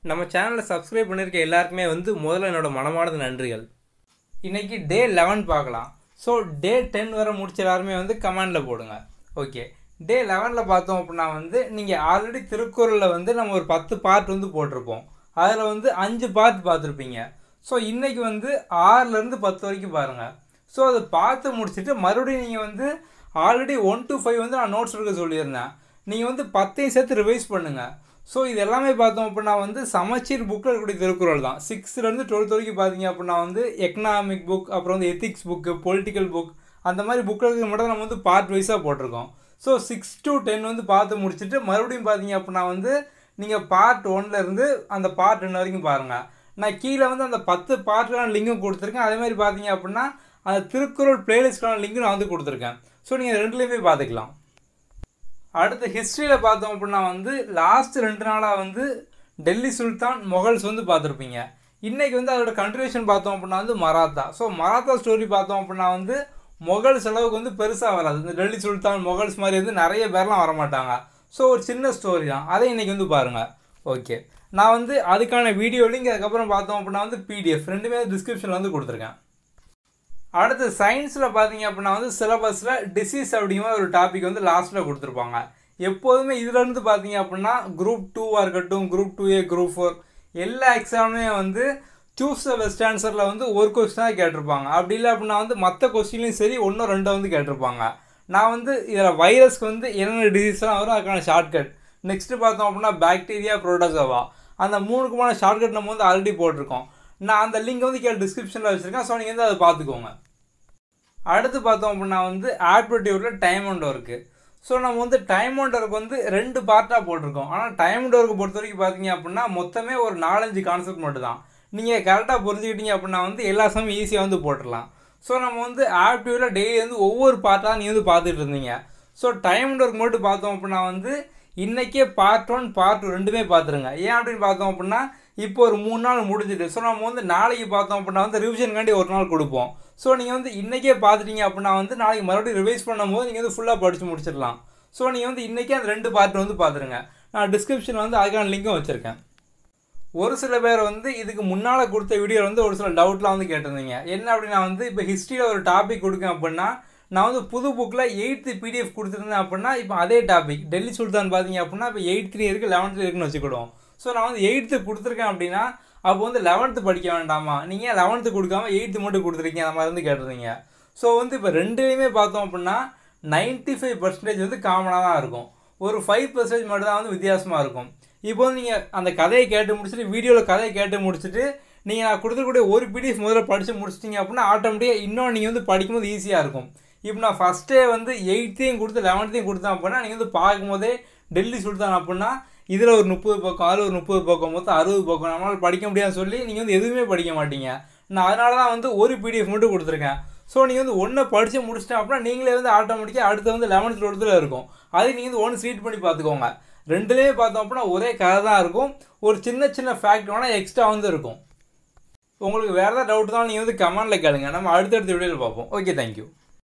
நம்ம சேனலை சப்ஸ்கிரைப் பண்ணியிருக்க எல்லாருக்குமே வந்து முதல்ல என்னோட மனமார்ந்த நன்றிகள் இன்னைக்கு டே லெவன் பார்க்கலாம் ஸோ டே டென் வரை முடிச்ச எல்லாருமே வந்து கமெண்டில் போடுங்க ஓகே டே லெவனில் பார்த்தோம் அப்படின்னா வந்து நீங்கள் ஆல்ரெடி திருக்குறளில் வந்து நம்ம ஒரு பத்து பார்ட் வந்து போட்டிருப்போம் அதில் வந்து அஞ்சு பார்ட் பார்த்துருப்பீங்க ஸோ இன்றைக்கி வந்து ஆறுலேருந்து பத்து வரைக்கும் பாருங்கள் ஸோ அதை பார்த்து முடிச்சுட்டு மறுபடியும் நீங்கள் வந்து ஆல்ரெடி ஒன் to ஃபைவ் வந்து நான் நோட்ஸ் எடுக்க சொல்லியிருந்தேன் நீங்கள் வந்து பத்தையும் சேர்த்து ரிவைஸ் பண்ணுங்கள் ஸோ இது எல்லாமே பார்த்தோம் அப்படின்னா வந்து சமச்சீர் புக்கில் இருக்கக்கூடிய திருக்குறள் தான் சிக்ஸ்த்லேருந்து டுவெல்த் வரைக்கும் பார்த்தீங்க அப்படின்னா வந்து எக்கனாமிக் புக் அப்புறம் வந்து எத்திக்ஸ் புக்கு பொலிட்டிக்கல் புக் அந்த மாதிரி புக்கில் மட்டும் நம்ம வந்து பார்ட் வைஸாக போட்டிருக்கோம் ஸோ சிக்ஸ் to டென் வந்து பார்த்து முடிச்சுட்டு மறுபடியும் பார்த்தீங்க அப்படின்னா வந்து நீங்கள் பார்ட் இருந்து அந்த பார்ட் டென் வரைக்கும் பாருங்கள் நான் கீழே வந்து அந்த பத்து பார்ட்டுக்கான லிங்கும் கொடுத்துருக்கேன் அதே மாதிரி பார்த்தீங்க அப்படின்னா அந்த திருக்குறள் பிளேலிஸ்ட்கான லிங்கும் நான் வந்து கொடுத்துருக்கேன் ஸோ நீங்கள் ரெண்டுலேயுமே பார்த்துக்கலாம் அடுத்து ஹிஸ்ட்ரியில் பார்த்தோம் அப்படின்னா வந்து லாஸ்ட் ரெண்டு நாளாக வந்து டெல்லி சுல்தான் மொகல்ஸ் வந்து பார்த்துருப்பீங்க இன்றைக்கி வந்து அதோட கண்டினியூஷன் பார்த்தோம் அப்படின்னா வந்து மராத்தா ஸோ மராத்தா ஸ்டோரி பார்த்தோம் அப்படின்னா வந்து மொகல்ஸ் அளவுக்கு வந்து பெருசாக வராது இந்த டெல்லி சுல்தான் மொகல்ஸ் மாதிரி வந்து நிறைய பேர்லாம் வரமாட்டாங்க ஸோ ஒரு சின்ன ஸ்டோரி தான் அதை இன்றைக்கி வந்து பாருங்கள் ஓகே நான் வந்து அதுக்கான வீடியோ லிங்க் அதுக்கப்புறம் பார்த்தோம் அப்படின்னா வந்து பிடிஎஃப் ரெண்டுமே டிஸ்கிரிப்ஷனில் வந்து கொடுத்துருக்கேன் அடுத்து சயின்ஸில் பார்த்தீங்க அப்படின்னா வந்து சிலபஸில் டிசீஸ் அப்படிங்கிற ஒரு டாபிக் வந்து லாஸ்ட்டில் கொடுத்துருப்பாங்க எப்போதுமே இதுலேருந்து பார்த்தீங்க அப்படின்னா குரூப் டூவாக இருக்கட்டும் group two A group four எல்லா எக்ஸாமுமே வந்து சூஸ் த பெஸ்ட் ஆன்சரில் வந்து ஒரு கொஸ்டினாக கேட்டிருப்பாங்க அப்படி இல்லை அப்படின்னா வந்து மற்ற கொஸ்டின்லையும் சரி ஒன்றும் ரெண்டோ வந்து கேட்டிருப்பாங்க நான் வந்து இதில் வைரஸ்க்கு வந்து என்னென்ன டிசீஸ்லாம் வரும் அதுக்கான ஷார்ட்கட் நெக்ஸ்ட்டு பார்த்தோம் அப்படின்னா பாக்டீரியா புரோட்டோசோவா அந்த மூணுக்குமான ஷார்ட்கட் நம்ம வந்து ஆல்ரெடி போட்டிருக்கோம் நான் அந்த லிங்க் வந்து கீழே டிஸ்கிரிப்ஷனில் வச்சுருக்கேன் ஸோ நீங்கள் வந்து அதை பார்த்துக்கோங்க அடுத்து பார்த்தோம் அப்படின்னா வந்து ஆப்டிடியூடில் டைம் அண்ட் ஒர்க்கு ஸோ நம்ம வந்து டைம் அண்ட் ஒர்க் வந்து ரெண்டு பார்ட்டாக போட்டிருக்கோம் ஆனால் டைம் அண்ட் ஒர்க்கு பொறுத்த வரைக்கும் பார்த்தீங்க அப்படின்னா மொத்தமே ஒரு நாலஞ்சு கான்செப்ட் மட்டும் தான் நீங்கள் கரெக்டாக புரிஞ்சுக்கிட்டீங்க அப்படின்னா வந்து எல்லா சமயம் ஈஸியாக வந்து போட்டுடலாம் ஸோ நம்ம வந்து ஆப்டியூடில் டெய்லி வந்து ஒவ்வொரு பார்ட்டாக நீங்கள் வந்து பார்த்துட்டு இருந்தீங்க ஸோ டைம் அண்ட் ஒர்க் மட்டும் பார்த்தோம் அப்படின்னா வந்து இன்றைக்கே பார்ட் ஒன் பார்ட் டூ ரெண்டுமே பார்த்துருங்க ஏன் அப்படின்னு பார்த்தோம் அப்படின்னா இப்போ ஒரு மூணு நாள் முடிஞ்சுது ஸோ நம்ம வந்து நாளைக்கு பார்த்தோம் அப்படின்னா வந்து ரிவிஷனுக்காண்டி ஒரு நாள் கொடுப்போம் ஸோ நீங்கள் வந்து இன்றைக்கே பார்த்துட்டீங்க அப்படின்னா வந்து நாளைக்கு மறுபடியும் ரிவைஸ் பண்ணும்போது நீங்கள் வந்து ஃபுல்லாக படித்து முடிச்சிடலாம் ஸோ நீங்கள் வந்து இன்றைக்கே அந்த ரெண்டு பார்ட் வந்து பார்த்துருங்க நான் டிஸ்கிரிப்ஷனில் வந்து அதுக்கான லிங்க்கும் வச்சுருக்கேன் ஒரு சில பேர் வந்து இதுக்கு முன்னால் கொடுத்த வீடியோ வந்து ஒரு சில டவுட்லாம் வந்து கேட்டிருந்தீங்க என்ன அப்படின்னா வந்து இப்போ ஹிஸ்ட்ரியில் ஒரு டாபிக் கொடுக்கேன் அப்படின்னா நான் வந்து புது புக்கில் எயித்து பிடிஎஃப் கொடுத்துருந்தேன் அப்படின்னா இப்போ அதே டாபிக் டெல்லி சுல்தான் பார்த்தீங்க அப்படின்னா இப்போ எயிட் த்ரீ இருக்குது லெவன்த்ல இருக்குன்னு வச்சுக்கிடுவோம் ஸோ நான் வந்து எயித்து கொடுத்துருக்கேன் அப்படின்னா அப்போ வந்து லெவன்த்து படிக்க வேண்டாமா நீங்கள் லெவன்த்து கொடுக்காம எயித்து மட்டும் கொடுத்துருக்கீங்க அந்த மாதிரி வந்து கேட்டிருந்தீங்க ஸோ வந்து இப்போ ரெண்டுலேயுமே பார்த்தோம் அப்படின்னா நைன்ட்டி ஃபைவ் பர்சன்டேஜ் வந்து காமனாக தான் இருக்கும் ஒரு ஃபைவ் பர்சன்டேஜ் மட்டும் தான் வந்து வித்தியாசமாக இருக்கும் இப்போ வந்து நீங்கள் அந்த கதையை கேட்டு முடிச்சுட்டு வீடியோவில் கதையை கேட்டு முடிச்சுட்டு நீங்கள் நான் கொடுத்துருக்கூடிய ஒரு பிடிஎஃப் முதல்ல படித்து முடிச்சிட்டிங்க அப்படின்னா ஆட்டோமேட்டிக்காக இன்னும் நீங்கள் வந்து படிக்கும்போது ஈஸியாக இருக்கும் இப்போ நான் ஃபஸ்ட்டே வந்து எயித்தையும் கொடுத்து லெவன்த்தையும் கொடுத்தேன் அப்படின்னா நீங்கள் வந்து பார்க்கும்போதே டெல்லி சுல்தான் அப்படின்னா இதில் ஒரு முப்பது பக்கம் அதில் ஒரு முப்பது பக்கம் மொத்தம் அறுபது பக்கம் நம்மளால் படிக்க முடியாதுன்னு சொல்லி நீங்கள் வந்து எதுவுமே படிக்க மாட்டீங்க நான் அதனால தான் வந்து ஒரு பிடிஎஃப் மட்டும் கொடுத்துருக்கேன் ஸோ நீங்கள் வந்து ஒன்றை படித்து முடிச்சிட்டேன் அப்படின்னா நீங்களே வந்து ஆட்டோமேட்டிக்காக அடுத்து வந்து லெவன்த் டுவெல்த்தில் இருக்கும் அது நீங்கள் வந்து ஒன்று ரீட் பண்ணி பார்த்துக்கோங்க ரெண்டுலேயுமே பார்த்தோம் அப்படின்னா ஒரே கதை தான் இருக்கும் ஒரு சின்ன சின்ன ஃபேக்ட் வேணால் எக்ஸ்ட்ரா வந்து இருக்கும் உங்களுக்கு வேறு ஏதாவது டவுட் தான் நீங்கள் வந்து கமெண்டில் கேளுங்க நம்ம அடுத்தடுத்த வீடியோவில் பார்ப்போம் ஓகே தேங்க்யூ